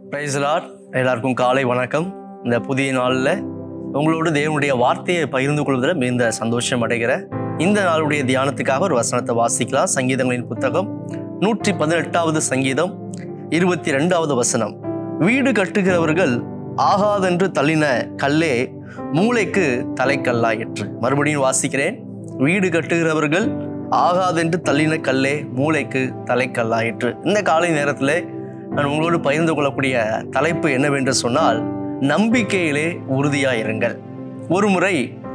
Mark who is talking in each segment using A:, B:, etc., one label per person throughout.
A: price Lord எல்லாருக்கும் காலை வணக்கம் இந்த புதிய நாளில் உங்களோடு தேவனுடைய வார்த்தையை பகிர்ந்து கொள்வதில் மிகுந்த சந்தோஷம் அடைகிறேன் இந்த நாளுடைய தியானத்துக்காக ஒரு வசனத்தை வாசிக்கலாம் சங்கீதங்களின் புத்தகம் நூற்றி பதினெட்டாவது சங்கீதம் இருபத்தி ரெண்டாவது வசனம் வீடு கட்டுகிறவர்கள் ஆகாதென்று தள்ளின கல்லே மூளைக்கு தலைக்கல்லாயிற்று மறுபடியும் வாசிக்கிறேன் வீடு கட்டுகிறவர்கள் ஆகாதென்று தள்ளின கல்லே மூளைக்கு தலைக்கல்லாயிற்று இந்த காலை நேரத்தில் நான் உங்களோடு பகிர்ந்து கொள்ளக்கூடிய தலைப்பு என்னவென்று சொன்னால் நம்பிக்கையிலே உறுதியாக இருங்கள் ஒரு முறை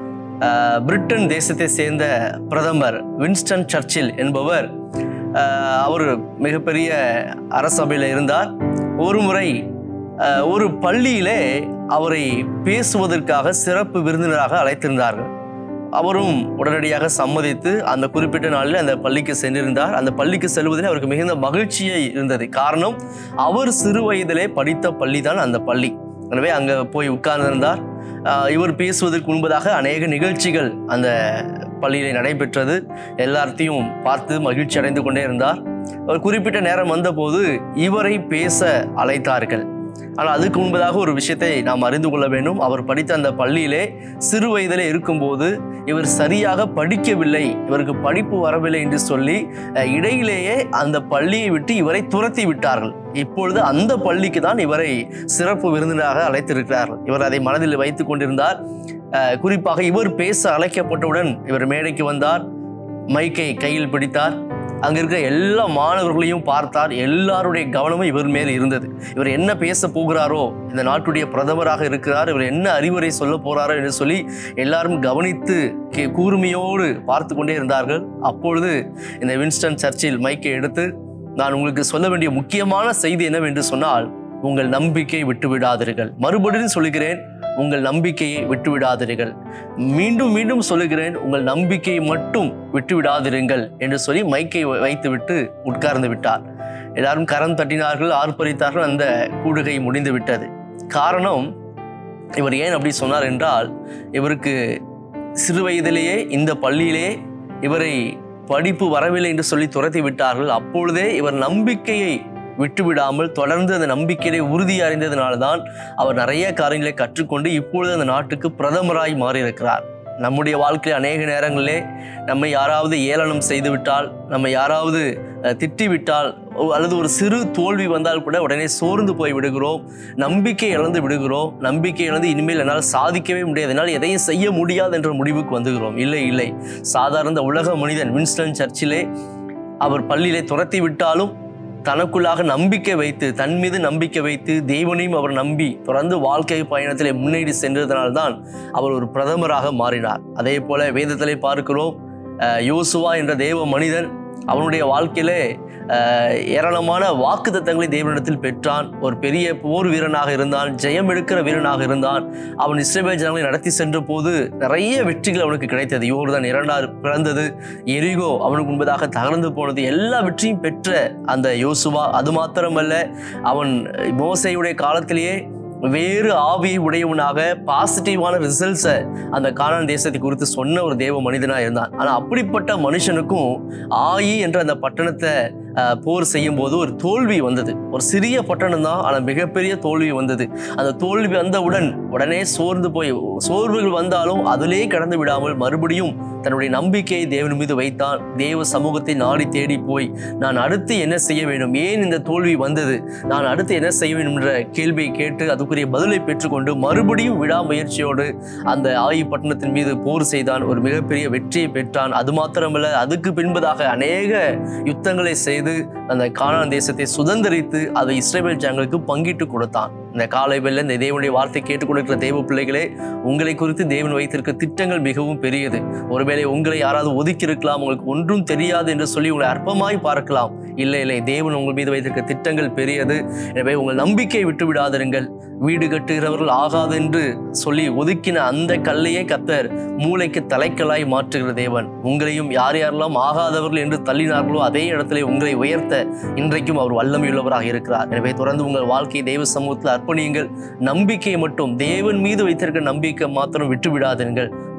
A: ஆஹ், பிரிட்டன் தேசத்தை சேர்ந்த பிரதமர் வின்ஸ்டன் சர்ச்சில் என்பவர் ஆஹ், அவர் மிகப்பெரிய அரசபையில் இருந்தார் ஒரு முறை ஆஹ், ஒரு பள்ளியிலே அவரை பேசுவதற்காக சிறப்பு விருந்தினராக அழைத்திருந்தார்கள் அவரும் உடனடியாக சம்மதித்து அந்த குறிப்பிட்ட நாளில் அந்த பள்ளிக்கு சென்றிருந்தார் அந்த பள்ளிக்கு செல்வதில் அவருக்கு மிகுந்த மகிழ்ச்சியை இருந்தது காரணம் அவர் சிறு வயதிலே படித்த பள்ளி தான் அந்த பள்ளி எனவே அங்கே போய் உட்கார்ந்திருந்தார் ஆஹ் இவர் பேசுவதற்கு முன்பதாக அநேக நிகழ்ச்சிகள் அந்த பள்ளியிலே நடைபெற்றது எல்லாத்தையும் பார்த்து மகிழ்ச்சி அடைந்து கொண்டே இருந்தார் ஒரு குறிப்பிட்ட நேரம் வந்தபோது இவரை பேச அழைத்தார்கள் ஆனால் அதுக்கு முன்பதாக ஒரு விஷயத்தை நாம் அறிந்து கொள்ள வேண்டும் அவர் படித்த அந்த பள்ளியிலே சிறு வயதிலே இருக்கும்போது இவர் சரியாக படிக்கவில்லை இவருக்கு படிப்பு வரவில்லை என்று சொல்லி அஹ், இடையிலேயே அந்த பள்ளியை விட்டு இவரை துரத்தி விட்டார்கள் இப்பொழுது அந்த பள்ளிக்கு தான் இவரை சிறப்பு விருந்தினராக அழைத்திருக்கிறார்கள் இவர் அதை மனதில் வைத்துக் கொண்டிருந்தார் அஹ், குறிப்பாக இவர் பேச அழைக்கப்பட்டவுடன் இவர் மேடைக்கு வந்தார் மைக்கை கையில் பிடித்தார் அங்க இருக்கிற எல்லா மாணவர்களையும் பார்த்தார் எல்லாருடைய கவனமும் இவர் மேல் இருந்தது இவர் என்ன பேச போகிறாரோ இந்த நாட்டுடைய பிரதமராக இருக்கிறார் இவர் என்ன அறிவுரை சொல்ல போறாரோ என்று சொல்லி எல்லாரும் கவனித்து கே- கூர்மையோடு பார்த்து கொண்டே இருந்தார்கள் அப்பொழுது இந்த வின்ஸ்டன் சர்ச்சில் மைக்கை எடுத்து நான் உங்களுக்கு சொல்ல வேண்டிய முக்கியமான செய்தி என்னவென்று சொன்னால் உங்கள் நம்பிக்கையை விட்டு விடாதீர்கள் மறுபடியும் சொல்லுகிறேன் உங்கள் நம்பிக்கையை விட்டு விடாதீர்கள் மீண்டும் மீண்டும் சொல்லுகிறேன் உங்கள் நம்பிக்கையை மட்டும் விட்டு விடாதிருங்கள் என்று சொல்லி மைக்கை வை- வைத்துவிட்டு உட்கார்ந்து விட்டார் எல்லாரும் கரம் தட்டினார்கள் ஆர்ப்பரித்தார்கள் அந்த கூடுகை முடிந்து விட்டது காரணம் இவர் ஏன் அப்படி சொன்னார் என்றால் இவருக்கு சிறு வயதிலேயே இந்த பள்ளியிலே இவரை படிப்பு வரவில்லை என்று சொல்லி துரத்தி விட்டார்கள் அப்பொழுதே இவர் நம்பிக்கையை விட்டுவிடாமல் தொடர்ந்து அந்த நம்பிக்கையிலே உறுதி அறிந்ததினால்தான் அவர் நிறைய காரியங்களை கற்றுக்கொண்டு இப்பொழுது அந்த நாட்டுக்கு பிரதமராய் மாறியிருக்கிறார் நம்முடைய வாழ்க்கையில் அநேக நேரங்களிலே நம்மை யாராவது ஏளனம் செய்து விட்டால் நம்ம யாராவது அஹ், திட்டிவிட்டால் ஓ, அல்லது ஒரு சிறு தோல்வி வந்தால் கூட உடனே சோர்ந்து போய் விடுகிறோம் நம்பிக்கை இழந்து விடுகிறோம் நம்பிக்கை இழந்து இனிமேல் என்னால் சாதிக்கவே முடியாது என்னால் எதையும் செய்ய முடியாது என்ற முடிவுக்கு வந்துகிறோம் இல்லை இல்லை சாதாரண இந்த உலக மனிதன் வின்ஸ்டன் சர்ச்சிலே அவர் பள்ளியிலே துரத்தி விட்டாலும் தனக்குள்ளாக நம்பிக்கை வைத்து தன் மீது நம்பிக்கை வைத்து தேவனையும் அவர் நம்பி தொடர்ந்து வாழ்க்கை பயணத்திலே முன்னேறி சென்றதனால்தான் அவர் ஒரு பிரதமராக மாறினார் அதே போல வேதத்திலே பார்க்கிறோம் அஹ், யோசுவா என்ற தேவ மனிதன் அவனுடைய வாழ்க்கையிலே அஹ், ஏராளமான வாக்குத்தத்தங்களை தேவனிடத்தில் பெற்றான் ஒரு பெரிய போர் வீரனாக இருந்தான் ஜெயம் எடுக்கிற வீரனாக இருந்தான் அவன் இஸ்ரேல் ஜனங்களை நடத்தி சென்ற போது நிறைய வெற்றிகள் அவனுக்கு கிடைத்தது யோர்தான் இரண்டார் பிறந்தது எரிகோ அவனுக்கு முன்பதாக தகர்ந்து போனது எல்லா வெற்றியும் பெற்ற அந்த யோசுவா அது மாத்திரமல்ல அவன் மோசையுடைய காலத்திலேயே வேறு ஆவியை உடையவனாக பாசிட்டிவான ரிசல்ட்ஸை அந்த கானான் தேசத்தை குறித்து சொன்ன ஒரு தேவ மனிதனாக இருந்தான் ஆனால் அப்படிப்பட்ட மனுஷனுக்கும் ஆயி என்ற அந்த பட்டணத்தை அஹ், போர் செய்யும் போது ஒரு தோல்வி வந்தது ஒரு சிறிய பட்டணம் தான் ஆனால் மிகப்பெரிய தோல்வி வந்தது அந்த தோல்வி வந்தவுடன் உடனே சோர்ந்து போய் சோர்வுகள் வந்தாலும் அதிலே கடந்து விடாமல் மறுபடியும் தன்னுடைய நம்பிக்கையை தேவன் மீது வைத்தான் தேவ சமூகத்தை நாடி தேடி போய் நான் அடுத்து என்ன செய்ய வேண்டும் ஏன் இந்த தோல்வி வந்தது நான் அடுத்து என்ன செய்ய வேண்டும் என்ற கேள்வியை கேட்டு அதுக்குரிய பதிலை பெற்றுக்கொண்டு மறுபடியும் விடாமுயற்சியோடு அந்த ஆயி பட்டணத்தின் மீது போர் செய்தான் ஒரு மிகப்பெரிய வெற்றியை பெற்றான் அது மாத்திரமல்ல அதுக்கு பின்பதாக அநேக யுத்தங்களை செய்து அந்த கானான் தேசத்தை சுதந்திரித்து அதை இஸ்ரேல் ஜனங்களுக்கு பங்கிட்டு கொடுத்தான் இந்த காலை வேளையில இந்த தேவனுடைய வார்த்தை கேட்டுக்கொண்டிருக்கிற தேவ பிள்ளைகளே உங்களை குறித்து தேவன் வைத்திருக்க திட்டங்கள் மிகவும் பெரியது ஒருவேளை உங்களை யாராவது ஒதுக்கி இருக்கலாம் உங்களுக்கு ஒன்றும் தெரியாது என்று சொல்லி உங்களை அற்பமாய் பார்க்கலாம் இல்லை இல்லை தேவன் உங்கள் மீது வைத்திருக்க திட்டங்கள் பெரியது எனவே உங்கள் நம்பிக்கையை விட்டு விடாதிருங்கள் வீடு கட்டுகிறவர்கள் ஆகாது என்று சொல்லி ஒதுக்கின அந்த கல்லையே கத்தர் மூளைக்கு தலைக்கலாய் மாற்றுகிற தேவன் உங்களையும் யார் யாரெல்லாம் ஆகாதவர்கள் என்று தள்ளினார்களோ அதே இடத்திலே உங்களை உயர்த்த இன்றைக்கும் அவர் வல்லமையுள்ளவராக இருக்கிறார் எனவே தொடர்ந்து உங்கள் வாழ்க்கையை தெய்வ சமூகத்தில் அர்ப்பணியுங்கள் நம்பிக்கையை மட்டும் தேவன் மீது வைத்திருக்க நம்பிக்கை மாத்திரம் விட்டு விடாதீர்கள்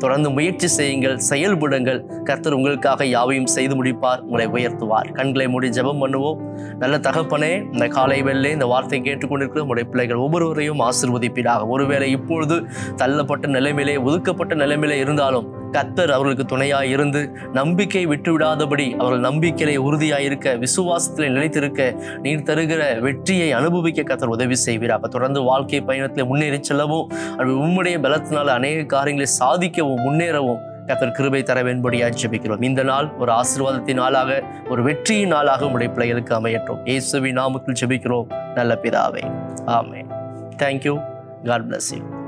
A: தொடர்ந்து முயற்சி செய்யுங்கள் செயல்படுங்கள் கர்த்தர் உங்களுக்காக யாவையும் செய்து முடிப்பார் உங்களை உயர்த்துவார் கண்களை மூடி ஜெபம் பண்ணுவோம் நல்ல தகப்பனே இந்த காலை வெள்ளே இந்த வார்த்தை கேட்டுக்கொண்டிருக்கிற உடைய பிள்ளைகள் ஒவ்வொருவரையும் ஆசிர்வதிப்பீராக ஒருவேளை இப்பொழுது தள்ளப்பட்ட நிலைமையிலே ஒதுக்கப்பட்ட நிலைமையிலே இருந்தாலும் கத்தர் அவர்களுக்கு துணையாய் இருந்து நம்பிக்கை விட்டுவிடாதபடி அவர்கள் நம்பிக்கையிலே உறுதியாய் இருக்க விசுவாசத்திலே நிலைத்திருக்க நீர் தருகிற வெற்றியை அனுபவிக்க கத்தர் உதவி செய்வீராக தொடர்ந்து வாழ்க்கை பயணத்தில் முன்னேறி செல்லவும் அது உம்முடைய பலத்தினால் அநேக காரியங்களை சாதிக்கவும் முன்னேறவும் கத்தர் கிருபை தர வேண்டும்படியாக ஜெபிக்கிறோம் இந்த நாள் ஒரு ஆசீர்வாதத்தின் நாளாக ஒரு வெற்றியின் நாளாக உடைய பிள்ளைகளுக்கு அமையட்டும் இயேசுவின் நாமத்தில் ஜெபிக்கிறோம் நல்ல பிதாவே amen thank you God bless you